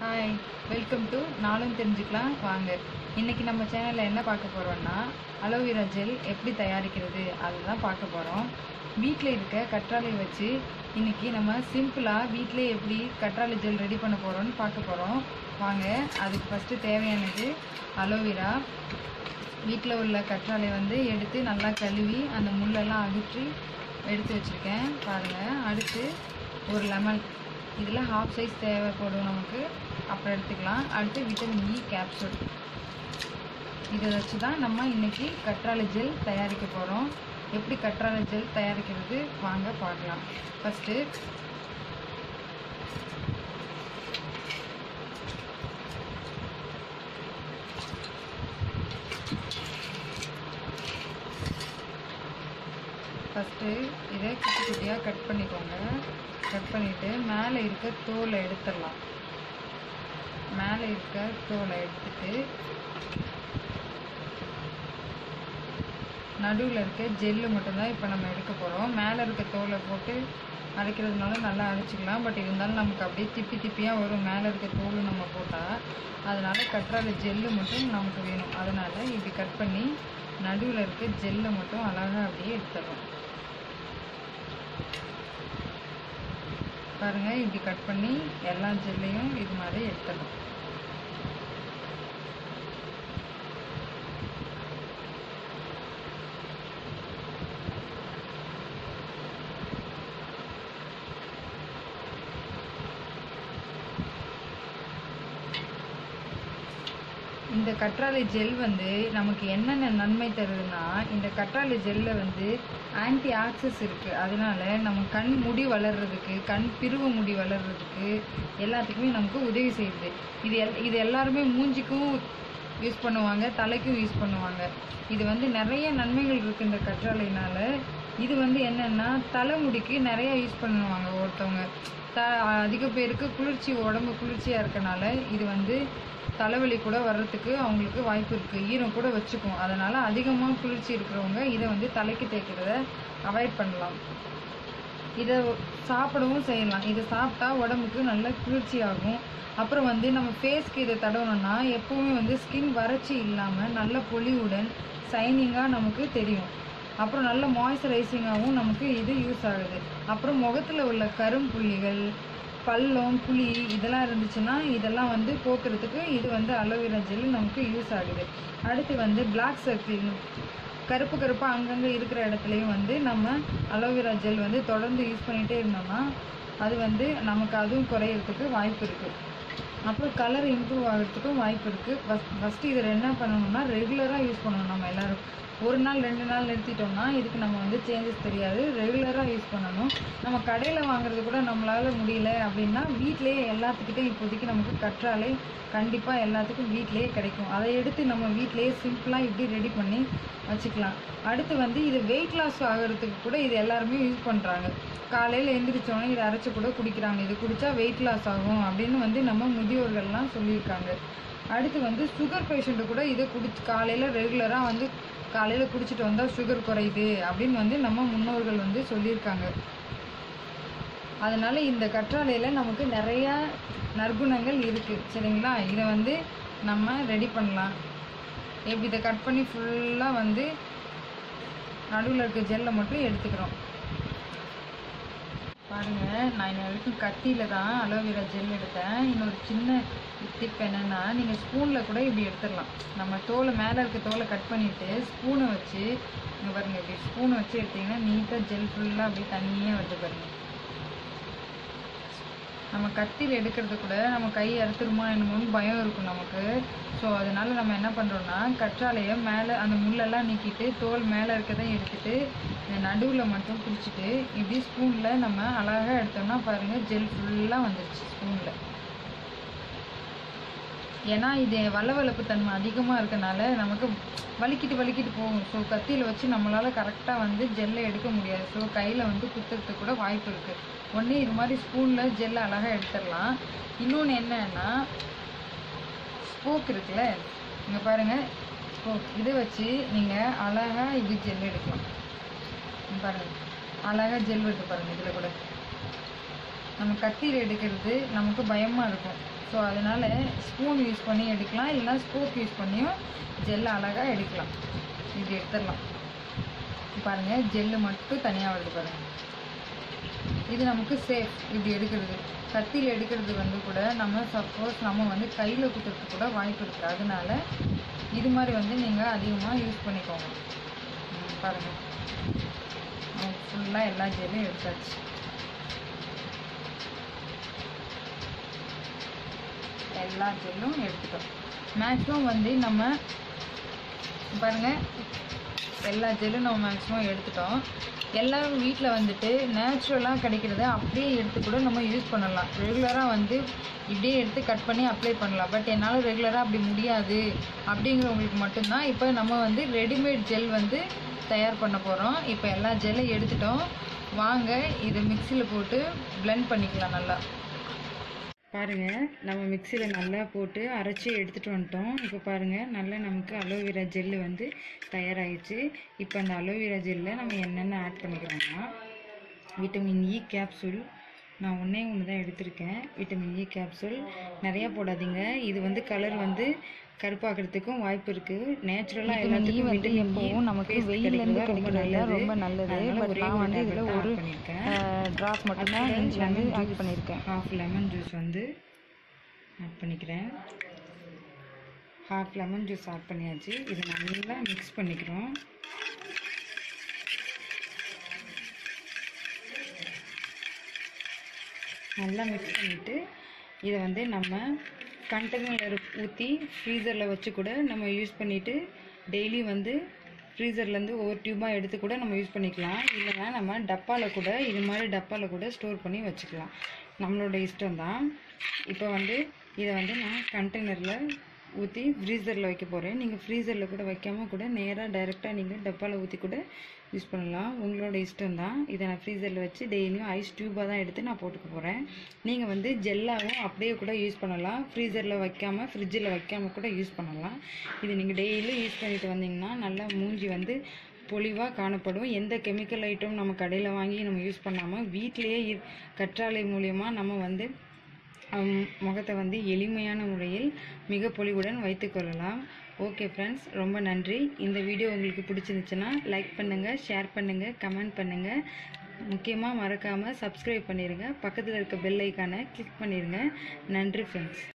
hi welcome to நாளும் தெரிஞ்சுக்கலாம் வாங்க இன்னைக்கு நம்ம சேனலில் என்ன பார்க்க போகிறோம்னா அலோவேரா ஜெல் எப்படி தயாரிக்கிறது அதுதான் பார்க்க போகிறோம் வீட்டில் இருக்க கற்றாழை வச்சு இன்னைக்கு நம்ம சிம்பிளாக வீட்டிலே எப்படி கற்றாழை ஜெல் ரெடி பண்ண போகிறோம்னு பார்க்க போகிறோம் வாங்க அதுக்கு ஃபஸ்ட்டு தேவையானது அலோவேரா வீட்டில் உள்ள கற்றாழை வந்து எடுத்து நல்லா கழுவி அந்த முள்ளெல்லாம் அகற்றி எடுத்து வச்சுருக்கேன் பாருங்கள் அடுத்து ஒரு லெமன் இதில் ஹாஃப் சைஸ் தேவைப்படும் நமக்கு அப்புறம் எடுத்துக்கலாம் அடுத்து விட்டமின் இ கேப்சூல் இதை வச்சு தான் நம்ம இன்னைக்கு கற்றாழை ஜெல் தயாரிக்க போகிறோம் எப்படி கற்றாழை ஜெல் தயாரிக்கிறது வாங்க பார்க்கலாம் ஃபஸ்ட்டு ஃபஸ்ட்டு இதை குட்டி குட்டியாக கட் பண்ணிக்கோங்க கட் பண்ணிவிட்டு மேலே இருக்க தோலை எடுத்துடலாம் மேலே இருக்க தோலை எடுத்துட்டு நடுவில் இருக்க ஜெல்லு மட்டும்தான் இப்போ நம்ம எடுக்க போகிறோம் மேலே இருக்க தோலை போட்டு அரைக்கிறதுனால நல்லா அரைச்சிக்கலாம் பட் இருந்தாலும் நமக்கு அப்படியே திப்பி திப்பியாக வரும் மேலே இருக்க தோல் நம்ம போட்டால் அதனால கற்றாழை ஜெல்லு மட்டும் நமக்கு வேணும் அதனால் இப்படி கட் பண்ணி நடுவில் இருக்க ஜெல்லை மட்டும் அழகாக அப்படியே எடுத்துடலாம் பாருங்க இப்படி கட் பண்ணி எல்லா ஜெல்லையும் இது மாதிரி எடுத்துடலாம் இந்த கற்றாழை ஜெல் வந்து நமக்கு என்னென்ன நன்மை தருதுன்னா இந்த கற்றாழை ஜெல்ல வந்து ஆன்டி ஆக்சஸ் இருக்குது அதனால நம்ம கண் முடி வளர்றதுக்கு கண் பிரிவு முடி வளர்றதுக்கு எல்லாத்துக்குமே நமக்கு உதவி செய்யுது இது எல் இது எல்லாருமே மூஞ்சிக்கும் யூஸ் பண்ணுவாங்க தலைக்கும் யூஸ் பண்ணுவாங்க இது வந்து நிறைய நன்மைகள் இருக்குது இந்த கற்றாழைனால இது வந்து என்னென்னா தலைமுடிக்கு நிறைய யூஸ் பண்ணுவாங்க ஒருத்தவங்க த அதிக பேருக்கு குளிர்ச்சி உடம்பு குளிர்ச்சியாக இருக்கனால இது வந்து தலைவலி கூட வர்றதுக்கு அவங்களுக்கு வாய்ப்பு இருக்குது ஈரம் கூட வச்சுக்கும் அதனால் அதிகமாக குளிர்ச்சி இருக்கிறவங்க இதை வந்து தலைக்கு தேய்க்கிறத அவாய்ட் பண்ணலாம் இதை சாப்பிடவும் செய்யலாம் இதை சாப்பிட்டா உடம்புக்கு நல்ல குளிர்ச்சி ஆகும் அப்புறம் வந்து நம்ம ஃபேஸ்க்கு இதை தடவணும்னா எப்போவுமே வந்து ஸ்கின் வறட்சி இல்லாமல் நல்ல பொலிவுடன் சைனிங்காக நமக்கு தெரியும் அப்புறம் நல்ல மாய்ஸ்சரைசிங்காகவும் நமக்கு இது யூஸ் ஆகுது அப்புறம் முகத்தில் உள்ள கரும்புள்ளிகள் பள்ளம் புளி இதெல்லாம் இருந்துச்சுன்னா இதெல்லாம் வந்து போக்குறதுக்கு இது வந்து அலோவேரா ஜெல் நமக்கு யூஸ் ஆகுது அடுத்து வந்து பிளாக் சர்க்கிள் கருப்பு கருப்பாக அங்கங்கே இருக்கிற இடத்துலையும் வந்து நம்ம அலோவேரா ஜெல் வந்து தொடர்ந்து யூஸ் பண்ணிகிட்டே இருந்தோம்னா அது வந்து நமக்கு அதுவும் குறையிறதுக்கு வாய்ப்பு இருக்குது அப்புறம் கலர் இம்ப்ரூவ் ஆகிறதுக்கும் வாய்ப்பு இருக்குது ஃபஸ்ட் ஃபஸ்ட்டு இதில் என்ன பண்ணணும்னா ரெகுலராக யூஸ் பண்ணணும் நம்ம எல்லோரும் ஒரு நாள் ரெண்டு நாள் நிறுத்திட்டோம்னா இதுக்கு நம்ம வந்து சேஞ்சஸ் தெரியாது ரெகுலராக யூஸ் பண்ணணும் நம்ம கடையில் வாங்குறது கூட நம்மளால் முடியல அப்படின்னா வீட்டிலேயே எல்லாத்துக்கிட்டையும் இப்போதைக்கு நமக்கு கற்றாலே கண்டிப்பாக எல்லாத்துக்கும் வீட்டிலேயே கிடைக்கும் அதை எடுத்து நம்ம வீட்டிலேயே சிம்பிளாக இப்படி ரெடி பண்ணி வச்சுக்கலாம் அடுத்து வந்து இது வெயிட் லாஸ் ஆகிறதுக்கு கூட இது எல்லாருமே யூஸ் பண்ணுறாங்க காலையில் எந்திரிச்சோன்னே இதை அரைச்சி கூட குடிக்கிறாங்க இது குடித்தா வெயிட் லாஸ் ஆகும் அப்படின்னு வந்து நம்ம முதியோர்கள்லாம் சொல்லியிருக்காங்க அடுத்து வந்து சுகர் பேஷண்ட்டு கூட இதை குடிச்சு காலையில் ரெகுலராக வந்து காலையில் குடிச்சிட்டு வந்தால் சுகர் குறையுது அப்படின்னு வந்து நம்ம முன்னோர்கள் வந்து சொல்லியிருக்காங்க அதனால் இந்த கற்றாழையில் நமக்கு நிறையா நற்குணங்கள் இருக்குது சரிங்களா இதை வந்து நம்ம ரெடி பண்ணலாம் எப்படி இதை கட் பண்ணி ஃபுல்லாக வந்து நடுவில் இருக்க ஜெல்லை மட்டும் எடுத்துக்கிறோம் பாருங்கள் நான் இன்ன வரைக்கும் கத்தியில் தான் அலோவேரா ஜெல் எடுத்தேன் இன்னொரு சின்ன டிப் என்னென்னா நீங்கள் ஸ்பூனில் கூட இப்படி எடுத்துடலாம் நம்ம தோலை மேலே இருக்க தோலை கட் பண்ணிவிட்டு ஸ்பூனை வச்சு இங்கே பாருங்கள் இப்படி ஸ்பூனை வச்சு எடுத்திங்கன்னா நீட்டாக ஜெல் ஃபுல்லாக அப்படியே தனியாக வருது பாருங்கள் நம்ம கத்தியில் எடுக்கிறது கூட நம்ம கை அறுத்துருமா என்னமோன்னு பயம் இருக்கும் நமக்கு ஸோ அதனால நம்ம என்ன பண்ணுறோம்னா கற்றாழையை மேலே அந்த முள்ளெல்லாம் நீக்கிட்டு தோல் மேலே இருக்கதை எடுத்துட்டு இந்த நடுவில் மட்டும் பிடிச்சிட்டு இப்படி ஸ்பூனில் நம்ம அழகாக எடுத்தோம்னா பாருங்கள் ஜெல் ஃபுல்லாக வந்துருச்சு ஸ்பூனில் ஏன்னா இது வளவளப்பு தன்மை அதிகமாக இருக்கனால நமக்கு வலிக்கிட்டு வலிக்கிட்டு போகும் ஸோ கத்தியில் வச்சு நம்மளால் கரெக்டாக வந்து ஜெல்லை எடுக்க முடியாது ஸோ கையில் வந்து குத்துறதுக்கு கூட வாய்ப்பு இருக்குது ஒன்று இது மாதிரி ஸ்பூனில் ஜெல்லை அழகாக எடுத்துடலாம் இன்னொன்று என்னன்னா ஸ்போக் இருக்குல்ல இங்கே பாருங்கள் ஸ்போக் இதை வச்சு நீங்கள் அழகாக இது ஜெல் எடுக்கலாம் இங்க பாருங்கள் அழகாக ஜெல் வருது பாருங்கள் இதில் கூட நம்ம கத்தியில் எடுக்கிறது நமக்கு பயமாக இருக்கும் ஸோ அதனால் ஸ்பூன் யூஸ் பண்ணி எடுக்கலாம் இல்லைனா ஸ்கூப் யூஸ் பண்ணியும் ஜெல்லை அழகாக எடுக்கலாம் இப்படி எடுத்துடலாம் பாருங்கள் ஜெல்லு மட்டும் தனியாக வருது பாருங்கள் இது நமக்கு சேஃப் இப்படி எடுக்கிறது கத்தியில் எடுக்கிறது வந்து கூட நம்ம சப்போஸ் நம்ம வந்து கையில் குத்துறதுக்கு கூட வாய்ப்பு இருக்குது அதனால இது மாதிரி வந்து நீங்கள் அதிகமாக யூஸ் பண்ணிக்கோங்க ம், பாருங்கள் ஃபுல்லாக எல்லா ஜெல்லும் எடுத்தாச்சு எல்லா ஜெல்லும் எடுத்துட்டோம் மேக்ஸிமம் வந்து நம்ம பாருங்கள் எல்லா ஜெல்லும் நம்ம மேக்ஸிமம் எடுத்துட்டோம் எல்லாரும் வீட்டில் வந்துட்டு நேச்சுரலாக கிடைக்கிறத அப்படியே எடுத்து கூட நம்ம யூஸ் பண்ணலாம் ரெகுலராக வந்து இப்படியே எடுத்து கட் பண்ணி அப்ளை பண்ணலாம் பட் என்னால் ரெகுலராக அப்படி முடியாது அப்படிங்கிறவங்களுக்கு மட்டும்தான் இப்போ நம்ம வந்து ரெடிமேட் ஜெல் வந்து தயார் பண்ண போகிறோம் இப்போ எல்லா ஜெல்லும் எடுத்துட்டோம் வாங்க இதை மிக்சியில் போட்டு blend பண்ணிக்கலாம் நல்லா பாருங்கள் நம்ம மிக்சியில் நல்லா போட்டு அரைச்சி எடுத்துகிட்டு வந்துட்டோம் இப்போ பாருங்கள் நல்லா நமக்கு அலோவேரா ஜெல்லு வந்து தயாராகிடுச்சு இப்போ அந்த அலோவேரா ஜெல்லில் நம்ம என்னென்ன ஆட் பண்ணிக்கிறோம்னா விட்டமின் இ கேப்சூல் நான் ஒன்றே ஒன்று தான் எடுத்திருக்கேன் விட்டமின் இ கேப்சூல் நிறையா போடாதீங்க இது வந்து கலர் வந்து கருப்பாகிறதுக்கும் வாய்ப்பு இருக்குது நேச்சுரலாக எல்லாத்துக்கும் வந்து விட்டமின் எப்பவும் நமக்கு வெயில்ல இருந்து கிடைக்கிறதுல ரொம்ப நல்லது பட் நான் வந்து இதில் ஒரு பண்ணியிருக்கேன் ட்ராப் மட்டும்தான் இன்ச் வந்து ஆட் பண்ணியிருக்கேன் ஹாஃப் லெமன் ஜூஸ் வந்து ஆட் பண்ணிக்கிறேன் ஹாஃப் லெமன் ஜூஸ் ஆட் பண்ணியாச்சு இதை நல்லா மிக்ஸ் பண்ணிக்கிறோம் நல்லா மிக்ஸ் பண்ணிவிட்டு இதை வந்து நம்ம கண்டெய்னரில் ஊற்றி ஃப்ரீசரில் வச்சு கூட நம்ம யூஸ் பண்ணிவிட்டு டெய்லி வந்து ஃப்ரீசர்லேருந்து ஒவ்வொரு டியூபாக எடுத்து கூட நம்ம யூஸ் பண்ணிக்கலாம் இல்லைன்னா நம்ம டப்பாவில் கூட இது மாதிரி டப்பாவில் கூட ஸ்டோர் பண்ணி வச்சுக்கலாம் நம்மளோட இஷ்டம் தான் இப்போ வந்து இதை வந்து நான் கண்டெய்னரில் ஊற்றி ஃப்ரீசரில் வைக்க போகிறேன் நீங்கள் ஃப்ரீசரில் கூட வைக்காம கூட நேராக டைரெக்டாக நீங்கள் டப்பாவில் ஊற்றி கூட யூஸ் பண்ணலாம் உங்களோட இஷ்டம் தான் இதை நான் ஃப்ரீசரில் வச்சு டெய்லியும் ஐஸ் டியூபாக தான் எடுத்து நான் போட்டுக்க போகிறேன் நீங்கள் வந்து ஜெல்லாகவும் அப்படியே கூட யூஸ் பண்ணலாம் ஃப்ரீசரில் வைக்காமல் ஃப்ரிட்ஜில் வைக்காமல் கூட யூஸ் பண்ணலாம் இது நீங்கள் டெய்லியும் யூஸ் பண்ணிட்டு வந்தீங்கன்னா நல்லா மூஞ்சி வந்து பொலிவாக காணப்படும் எந்த கெமிக்கல் ஐட்டம் நம்ம கடையில் வாங்கி நம்ம யூஸ் பண்ணாமல் வீட்டிலேயே இ- கற்றாழை மூலியமா நம்ம வந்து ஹம், முகத்தை வந்து எளிமையான முறையில் மிக பொலிவுடன் வைத்துக்கொள்ளலாம் ஓகே ஃப்ரெண்ட்ஸ் ரொம்ப நன்றி இந்த வீடியோ உங்களுக்கு பிடிச்சிருந்துச்சுன்னா லைக் பண்ணுங்கள் ஷேர் பண்ணுங்கள் கமெண்ட் பண்ணுங்கள் முக்கியமாக மறக்காமல் சப்ஸ்கிரைப் பண்ணிடுங்க பக்கத்தில் இருக்க பெல் ஐக்கானை கிளிக் பண்ணிடுங்க நன்றி ஃப்ரெண்ட்ஸ்